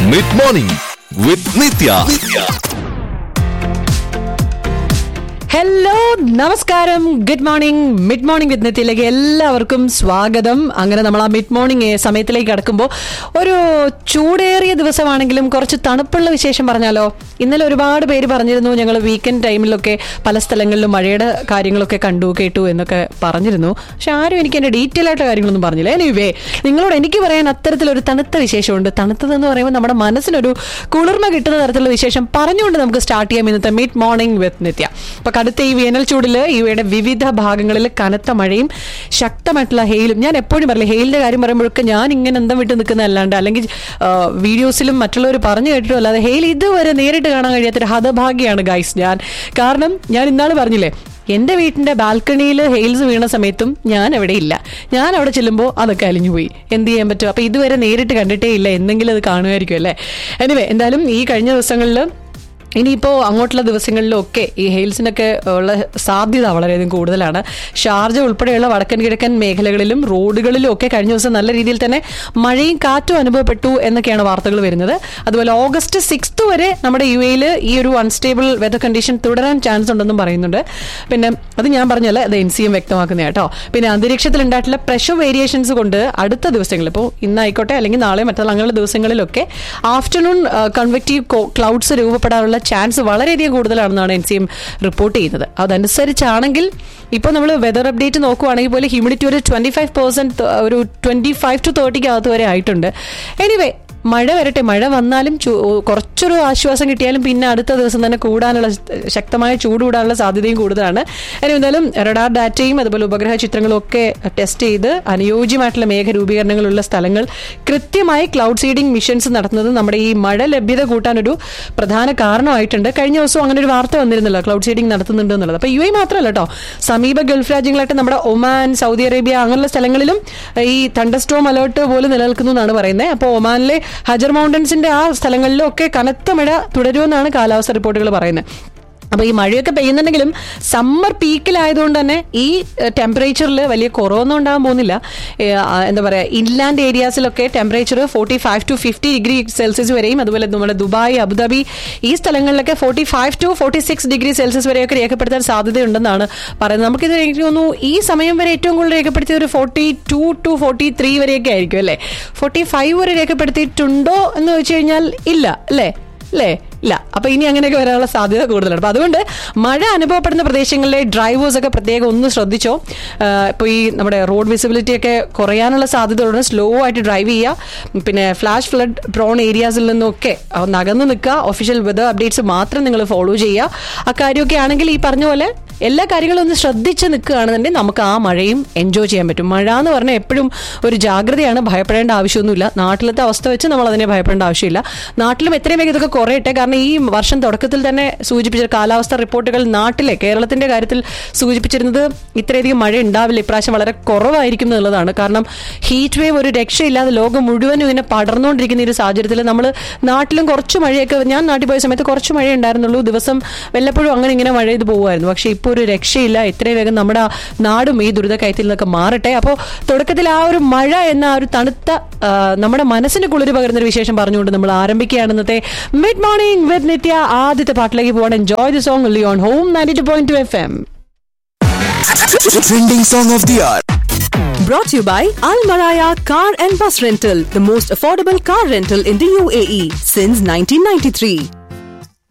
Mid morning with Nithya hello നമസ്കാരം good morning mid morning with നിത്യയിലേക്ക് എല്ലാവർക്കും സ്വാഗതം അങ്ങനെ നമ്മൾ ആ മിഡ് മോർണിംഗ് സമയത്തിലേക്ക് കടക്കുമ്പോൾ ഒരു ചൂടേറിയ ദിവസമാണെങ്കിലും കുറച്ച് തണുപ്പുള്ള വിശേഷം പറഞ്ഞാലോ ഇന്നലെ ഒരുപാട് പേര് പറഞ്ഞിരുന്നു ഞങ്ങൾ വീക്കെൻഡ് ടൈമിലൊക്കെ പല സ്ഥലങ്ങളിലും മഴയുടെ കാര്യങ്ങളൊക്കെ കണ്ടു കേട്ടു എന്നൊക്കെ പറഞ്ഞിരുന്നു പക്ഷെ ആരും എനിക്ക് എൻ്റെ ഡീറ്റെയിൽ ആയിട്ട് കാര്യങ്ങളൊന്നും പറഞ്ഞില്ല എനിവേ നിങ്ങളോട് എനിക്ക് പറയാൻ അത്തരത്തിലൊരു തണുത്ത വിശേഷമുണ്ട് തണുത്തതെന്ന് പറയുമ്പോൾ നമ്മുടെ മനസ്സിനൊരു കുളിർമ കിട്ടുന്ന തരത്തിലുള്ള വിശേഷം പറഞ്ഞുകൊണ്ട് നമുക്ക് സ്റ്റാർട്ട് ചെയ്യാം ഇന്നത്തെ മിഡ് മോർണിംഗ് വിത്ത് നിത്യ അപ്പൊ കടുത്ത ഈ വേനൽ ചൂടിൽ ഇവയുടെ വിവിധ ഭാഗങ്ങളിൽ കനത്ത മഴയും ശക്തമായിട്ടുള്ള ഹെയിലും ഞാൻ എപ്പോഴും പറയില്ല ഹെയിലിന്റെ കാര്യം പറയുമ്പോഴൊക്കെ ഞാൻ ഇങ്ങനെ എന്താ വിട്ട് നിൽക്കുന്ന അല്ലാണ്ട് അല്ലെങ്കിൽ ആ, വീഡിയോസിലും മറ്റുള്ളവർ പറഞ്ഞു കേട്ടിട്ടും അല്ലാതെ ഹെയിൽ ഇതുവരെ നേരിട്ട് കാണാൻ കഴിയാത്തൊരു ഹതഭാഗ്യമാണ് ഗൈസ് ഞാൻ കാരണം ഞാൻ ഇന്നാൾ പറഞ്ഞില്ലേ എന്റെ വീട്ടിന്റെ ബാൽക്കണിയിൽ ഹെയിൽസ് വീണ സമയത്തും ഞാൻ അവിടെ ഇല്ല ഞാൻ അവിടെ ചെല്ലുമ്പോൾ അതൊക്കെ അലിഞ്ഞു പോയി എന്ത് ചെയ്യാൻ പറ്റും അപ്പൊ ഇതുവരെ നേരിട്ട് കണ്ടിട്ടേ ഇല്ല എന്തെങ്കിലും അത് കാണുമായിരിക്കും അല്ലേ എനിവേ എന്തായാലും ഈ കഴിഞ്ഞ ദിവസങ്ങളിൽ ഇനിയിപ്പോൾ അങ്ങോട്ടുള്ള ദിവസങ്ങളിലൊക്കെ ഈ ഹെയിൽസിനൊക്കെ ഉള്ള സാധ്യത വളരെയധികം കൂടുതലാണ് ഷാർജ ഉൾപ്പെടെയുള്ള വടക്കൻ കിഴക്കൻ മേഖലകളിലും റോഡുകളിലും ഒക്കെ കഴിഞ്ഞ ദിവസം നല്ല രീതിയിൽ തന്നെ മഴയും കാറ്റും അനുഭവപ്പെട്ടു എന്നൊക്കെയാണ് വാർത്തകൾ വരുന്നത് അതുപോലെ ഓഗസ്റ്റ് സിക്സ്ത് വരെ നമ്മുടെ യു എയിൽ ഈ ഒരു അൺസ്റ്റേബിൾ വെതർ കണ്ടീഷൻ തുടരാൻ ചാൻസ് ഉണ്ടെന്നും പറയുന്നുണ്ട് പിന്നെ അത് ഞാൻ പറഞ്ഞല്ല അത് എൻ സി എം വ്യക്തമാക്കുന്ന കേട്ടോ പിന്നെ അന്തരീക്ഷത്തിൽ ഉണ്ടായിട്ടുള്ള പ്രഷർ വേരിയേഷൻസ് കൊണ്ട് അടുത്ത ദിവസങ്ങളിൽ ഇപ്പോൾ ഇന്നായിക്കോട്ടെ അല്ലെങ്കിൽ നാളെ മറ്റുള്ള അങ്ങനെയുള്ള ദിവസങ്ങളിലൊക്കെ ആഫ്റ്റർനൂൺ കൺവെക്റ്റീവ് ക്ലൗഡ്സ് രൂപപ്പെടാനുള്ള ചാൻസ് വളരെയധികം കൂടുതലാണെന്നാണ് എൻ സി എം റിപ്പോർട്ട് ചെയ്യുന്നത് അതനുസരിച്ചാണെങ്കിൽ ഇപ്പോൾ നമ്മൾ വെതർ അപ്ഡേറ്റ് നോക്കുവാണെങ്കിൽ പോലും ഹ്യൂമിഡിറ്റി ഒരു ട്വന്റി ഫൈവ് പെർസെന്റ് ഒരു ട്വന്റി ഫൈവ് ടു തേർട്ടിക്ക് അകത്ത് വരെ ആയിട്ടുണ്ട് എനിവേ മഴ വരട്ടെ മഴ വന്നാലും ചൂ- കുറച്ചൊരു ആശ്വാസം കിട്ടിയാലും പിന്നെ അടുത്ത ദിവസം തന്നെ കൂടാനുള്ള ശക്തമായ ചൂട് കൂടാനുള്ള സാധ്യതയും കൂടുതലാണ് ഇനി എന്തായാലും റഡാർ ഡാറ്റയും അതുപോലെ ഉപഗ്രഹ ചിത്രങ്ങളും ഒക്കെ ടെസ്റ്റ് ചെയ്ത് അനുയോജ്യമായിട്ടുള്ള മേഘ രൂപീകരണങ്ങളുള്ള സ്ഥലങ്ങൾ കൃത്യമായി ക്ലൗഡ് സീഡിംഗ് മിഷൻസ് നടത്തുന്നത് നമ്മുടെ ഈ മഴ ലഭ്യത കൂട്ടാനൊരു പ്രധാന കാരണമായിട്ടുണ്ട് കഴിഞ്ഞ ദിവസം അങ്ങനെ ഒരു വാർത്ത വന്നിരുന്നല്ലോ ക്ലൗഡ് സീഡിംഗ് നടത്തുന്നുണ്ട് എന്നുള്ളത് അപ്പൊ യു എ മാത്രമല്ല കേട്ടോ സമീപ ഗൾഫ് രാജ്യങ്ങളായിട്ട് നമ്മുടെ ഒമാൻ സൗദി അറേബ്യ അങ്ങനെയുള്ള സ്ഥലങ്ങളിലും ഈ തണ്ടർസ്ട്രോം അലേർട്ട് പോലും നിലനിൽക്കുന്നു എന്നാണ് പറയുന്നത് അപ്പോൾ ഒമാനിലെ ഹജർ മൗണ്ടൻസിന്റെ ആ സ്ഥലങ്ങളിലും ഒക്കെ കനത്ത മഴ തുടരുമെന്നാണ് കാലാവസ്ഥ റിപ്പോർട്ടുകൾ പറയുന്നത് അപ്പൊ ഈ മഴയൊക്കെ പെയ്യുന്നുണ്ടെങ്കിലും സമ്മർ പീക്കിലായതുകൊണ്ട് തന്നെ ഈ ടെമ്പറേച്ചറിൽ വലിയ കുറവൊന്നും ഉണ്ടാകാൻ പോകുന്നില്ല ഏ, ആ, എന്താ പറയാ ഇൻലാൻഡ് ഏരിയാസിലൊക്കെ temperature forty five to fifty degree Celsius വരെയും അതുപോലെ നമ്മുടെ ദുബായ് അബുദാബി ഈ സ്ഥലങ്ങളിലൊക്കെ forty five to forty six degree Celsius വരെയൊക്കെ രേഖപ്പെടുത്താൻ സാധ്യതയുണ്ടെന്നാണ് പറയുന്നത് നമുക്കിത് എനിക്ക് തോന്നുന്നു ഈ സമയം വരെ ഏറ്റവും കൂടുതൽ രേഖപ്പെടുത്തിയത് ഒരു forty two to forty three വരെയൊക്കെ ആയിരിക്കും അല്ലേ ഫോർട്ടി ഫൈവ് വരെ രേഖപ്പെടുത്തിയിട്ടുണ്ടോ എന്ന് വെച്ച് കഴിഞ്ഞാൽ ഇല്ല അല്ലേ അല്ലേ ഇല്ല അപ്പൊ ഇനി അങ്ങനെയൊക്കെ വരാനുള്ള സാധ്യത കൂടുതലാണ് അപ്പൊ അതുകൊണ്ട് മഴ അനുഭവപ്പെടുന്ന പ്രദേശങ്ങളിലെ ഡ്രൈവേഴ്സ് ഒക്കെ പ്രത്യേകം ഒന്ന് ശ്രദ്ധിച്ചോ ഇപ്പൊ ഈ നമ്മുടെ റോഡ് വിസിബിലിറ്റി ഒക്കെ കുറയാനുള്ള സാധ്യത ഉള്ളത് സ്ലോ ആയിട്ട് ഡ്രൈവ് ചെയ്യുക പിന്നെ ഫ്ലാഷ് ഫ്ലഡ് പ്രോൺ ഏരിയാസിൽ നിന്നൊക്കെ ഒന്ന് അകന്ന് നിൽക്കുക ഒഫീഷ്യൽ വെതർ അപ്ഡേറ്റ്സ് മാത്രം നിങ്ങൾ ഫോളോ ചെയ്യുക അക്കാര്യമൊക്കെ ആണെങ്കിൽ ഈ പറഞ്ഞ പോലെ എല്ലാ കാര്യങ്ങളും ഒന്ന് ശ്രദ്ധിച്ച് നിൽക്കുകയാണെന്നുണ്ടെങ്കിൽ നമുക്ക് ആ മഴയും എൻജോയ് ചെയ്യാൻ പറ്റും മഴ എന്ന് പറഞ്ഞാൽ എപ്പോഴും ഒരു ജാഗ്രതയാണ് ഭയപ്പെടേണ്ട ആവശ്യമൊന്നുമില്ല നാട്ടിലത്തെ അവസ്ഥ വെച്ച് നമ്മൾ അതിനെ ഭയപ്പെടേണ്ട ആവശ്യമില്ല നാട്ടിലും എത്രയും വേഗം ഇതൊക്കെ കുറയട്ടെ കാരണം ഈ വർഷം തുടക്കത്തിൽ തന്നെ സൂചിപ്പിച്ച കാലാവസ്ഥ റിപ്പോർട്ടുകൾ നാട്ടിലെ കേരളത്തിന്റെ കാര്യത്തിൽ സൂചിപ്പിച്ചിരുന്നത് ഇത്രയധികം മഴ ഉണ്ടാവില്ല ഇപ്രാവശ്യം വളരെ കുറവായിരിക്കും എന്നുള്ളതാണ് കാരണം ഹീറ്റ് വേവ് ഒരു രക്ഷയില്ലാതെ ലോകം മുഴുവനും ഇങ്ങനെ പടർന്നുകൊണ്ടിരിക്കുന്ന ഈ ഒരു സാഹചര്യത്തിൽ നമ്മൾ നാട്ടിലും കുറച്ച് മഴയൊക്കെ ഞാൻ നാട്ടിൽ പോയ സമയത്ത് കുറച്ച് മഴ ഉണ്ടായിരുന്നുള്ളൂ ദിവസം വല്ലപ്പോഴും അങ്ങനെ ഇങ്ങനെ മഴ ചെയ്ത് പോകുമായിരുന്നു പക്ഷേ ഇപ്പോൾ ഒരു രക്ഷയില്ല എത്രയും വേഗം നമ്മുടെ ആ നാടും ഈ ദുരിതക്കയത്തിൽ നിന്നൊക്കെ മാറട്ടെ അപ്പോൾ തുടക്കത്തിൽ ആ ഒരു മഴ എന്ന ആ ഒരു തണുത്ത ആ, നമ്മുടെ മനസ്സിന് കുളിര് പകരുന്ന ഒരു വിശേഷം പറഞ്ഞുകൊണ്ട് നമ്മൾ ആരംഭിക്കുകയാണ് ഇന്നത്തെ മിഡ് മോർണിംഗ് വിത്ത് നിത്യ ആദ്യത്തെ പാട്ടിലേക്ക് പോകാൻ enjoy the song Leon home ninety two point two F M trending song of the year Brought to you by Al Maraya Car and Bus Rental, the most affordable car rental in the UAE since 1993.